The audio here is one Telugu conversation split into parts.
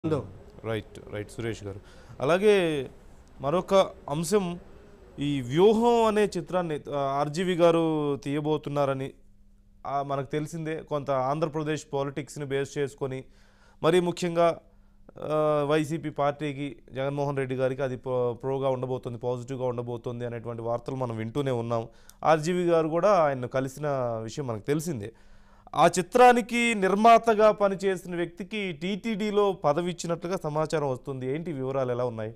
ఉందో రైట్ రైట్ సురేష్ గారు అలాగే మరొక అంశం ఈ వ్యూహం అనే చిత్రాన్ని ఆర్జీవి గారు తీయబోతున్నారని ఆ, మనకు తెలిసిందే కొంత ఆంధ్రప్రదేశ్ పాలిటిక్స్ని బేస్ చేసుకొని మరి ముఖ్యంగా ఆ, వైసీపీ పార్టీకి జగన్మోహన్ రెడ్డి గారికి అది ప్రో ప్రోగా ఉండబోతుంది పాజిటివ్గా ఉండబోతుంది అనేటువంటి వార్తలు మనం వింటూనే ఉన్నాం ఆర్జీవి గారు కూడా ఆయన కలిసిన విషయం మనకు తెలిసిందే ఆ చిత్రానికి నిర్మాతగా పనిచేసిన వ్యక్తికి టీటీడీలో పదవి ఇచ్చినట్లుగా సమాచారం వస్తుంది ఏంటి వివరాలు ఎలా ఉన్నాయి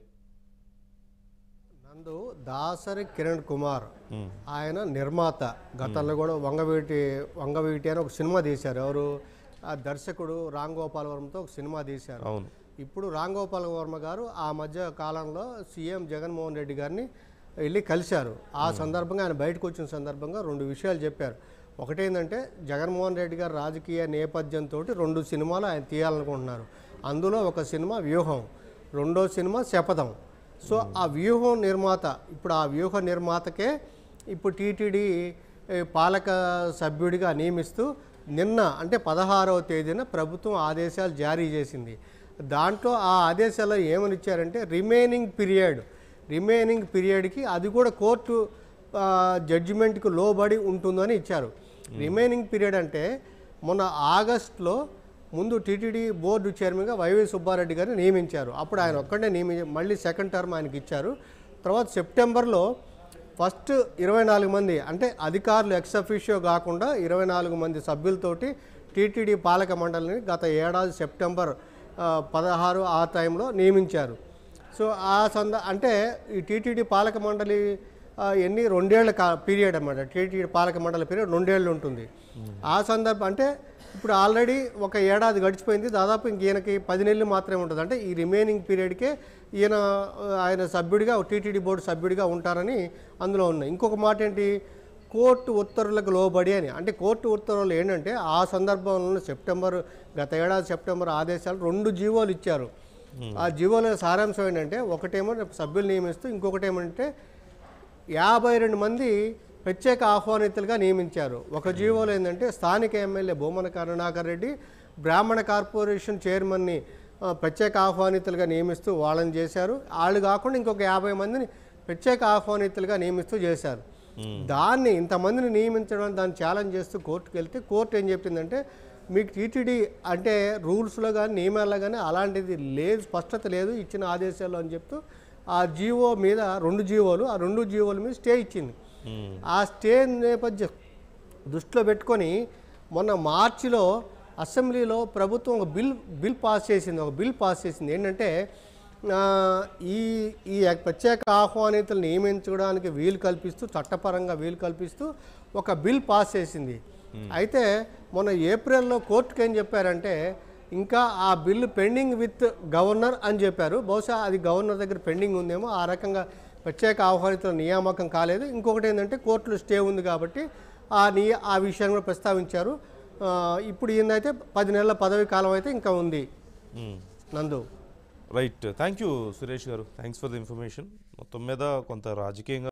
నందు దాసరి కిరణ్ కుమార్ మ్మ్. ఆయన నిర్మాత గతంలో కూడా వంగవీటి వంగవీటి అని ఒక సినిమా తీశారు ఎవరు ఆ దర్శకుడు రామ్ గోపాల్ వర్మతో ఒక సినిమా తీశారు అవును ఇప్పుడు రామ్ గోపాల్ వర్మ గారు ఆ మధ్య కాలంలో సీఎం జగన్మోహన్ రెడ్డి గారిని వెళ్ళి కలిశారు ఆ సందర్భంగా ఆయన బయటకు వచ్చిన సందర్భంగా రెండు విషయాలు చెప్పారు ఒకటేంటంటే జగన్మోహన్ రెడ్డి గారు రాజకీయ నేపథ్యంతో రెండు సినిమాలు ఆయన తీయాలనుకుంటున్నారు అందులో ఒక సినిమా వ్యూహం రెండో సినిమా శపథం సో ఆ వ్యూహం నిర్మాత ఇప్పుడు ఆ వ్యూహ నిర్మాతకే ఇప్పుడు టీటీడీ ఏ, పాలక సభ్యుడిగా నియమిస్తూ నిన్న అంటే పదహారవ తేదీన ప్రభుత్వం ఆదేశాలు జారీ చేసింది దాంట్లో ఆ ఆదేశాల్లో ఏమని ఇచ్చారంటే రిమైనింగ్ పీరియడ్ రిమైనింగ్ పీరియడ్కి అది కూడా కోర్టు ఆ, జడ్జిమెంట్కి లోబడి ఉంటుందని ఇచ్చారు రిమైనింగ్ పీరియడ్ అంటే మొన్న ఆగస్టులో ముందు టీటీడీ బోర్డు చైర్మన్గా వైవి సుబ్బారెడ్డి గారిని నియమించారు అప్పుడు ఆయన ఒక్కడే నియమి మళ్ళీ సెకండ్ టర్మ్ ఆయనకి ఇచ్చారు తర్వాత సెప్టెంబర్లో ఫస్ట్ ఇరవై నాలుగు మంది అంటే అధికారులు ఎక్స్ అఫీషియో కాకుండా ఇరవై నాలుగు మంది సభ్యులతోటి టీటీడీ పాలక మండలిని గత ఏడాది సెప్టెంబర్ ఆ, పదహారు ఆ టైంలో నియమించారు సో ఆ సంద అంటే ఈ టీటీడీ పాలక మండలి ఆ, ఎన్ని రెండేళ్ల కా పీరియడ్ అన్నమాట టీటీడీ పాలక మండలి పీరియడ్ రెండేళ్ళు ఉంటుంది ఆ సందర్భం అంటే ఇప్పుడు ఆల్రెడీ ఒక ఏడాది గడిచిపోయింది దాదాపు ఇంక ఈయనకి పది నెలలు మాత్రమే ఉంటుంది అంటే ఈ రిమైనింగ్ పీరియడ్కే ఈయన ఆ, ఆయన సభ్యుడిగా టీటీడీ బోర్డు సభ్యుడిగా ఉంటారని అందులో ఉన్నాయి ఇంకొక మాట ఏంటి కోర్టు ఉత్తర్వులకు లోబడి అని అంటే కోర్టు ఉత్తర్వులు ఏంటంటే ఆ సందర్భంలో సెప్టెంబర్ గత ఏడాది సెప్టెంబర్ ఆదేశాలు రెండు జీవోలు ఇచ్చారు ఆ జీవోల సారాంశం ఏంటంటే ఒకటేమో సభ్యులు నియమిస్తూ ఇంకొకటి ఏమంటే యాభై రెండు మంది ప్రత్యేక ఆహ్వానితులుగా నియమించారు ఒక జీవోలో ఏంటంటే స్థానిక ఎమ్మెల్యే బొమ్మన కరుణాకర్ రెడ్డి బ్రాహ్మణ కార్పొరేషన్ చైర్మన్ని ఆ, ప్రత్యేక ఆహ్వానితులుగా నియమిస్తూ వాళ్ళని చేశారు వాళ్ళు కాకుండా ఇంకొక యాభై మందిని ప్రత్యేక ఆహ్వానితులుగా నియమిస్తూ చేశారు దాన్ని ఇంతమందిని నియమించడం దాన్ని ఛాలెంజ్ చేస్తూ కోర్టుకు వెళ్తే కోర్టు ఏం చెప్పిందంటే మీకు టీటీడీ అంటే రూల్స్లో కానీ నియమాల్లో కానీ అలాంటిది లేదు స్పష్టత లేదు ఇచ్చిన ఆదేశాలు అని చెప్తూ ఆ జీవో మీద రెండు జీవోలు ఆ రెండు జీవోల మీద స్టే ఇచ్చింది ఆ స్టే నేపథ్యం దృష్టిలో పెట్టుకొని మొన్న మార్చిలో అసెంబ్లీలో ప్రభుత్వం ఒక బిల్ బిల్ పాస్ చేసింది ఒక బిల్ పాస్ చేసింది ఏంటంటే ఆ, ఈ ఈ ప్రత్యేక ఆహ్వానితులు నియమించడానికి వీలు కల్పిస్తూ చట్టపరంగా వీలు కల్పిస్తూ ఒక బిల్ పాస్ చేసింది అయితే మొన్న ఏప్రిల్లో కోర్టుకి ఏం చెప్పారంటే ఇంకా ఆ బిల్లు పెండింగ్ విత్ గవర్నర్ అని చెప్పారు బహుశా అది గవర్నర్ దగ్గర పెండింగ్ ఉందేమో ఆ రకంగా ప్రత్యేక ఆహ్వానితుల నియామకం కాలేదు ఇంకొకటి ఏంటంటే కోర్టులో స్టే ఉంది కాబట్టి ఆ నీ ఆ విషయాన్ని కూడా ప్రస్తావించారు ఆ, ఇప్పుడు ఈయనైతే పది నెలల పదవి కాలం అయితే ఇంకా ఉంది నందు రైట్ థ్యాంక్ యూ సురేష్ గారు థ్యాంక్స్ ఫర్ ద ఇన్ఫర్మేషన్ మొత్తం మీద కొంత రాజకీయంగా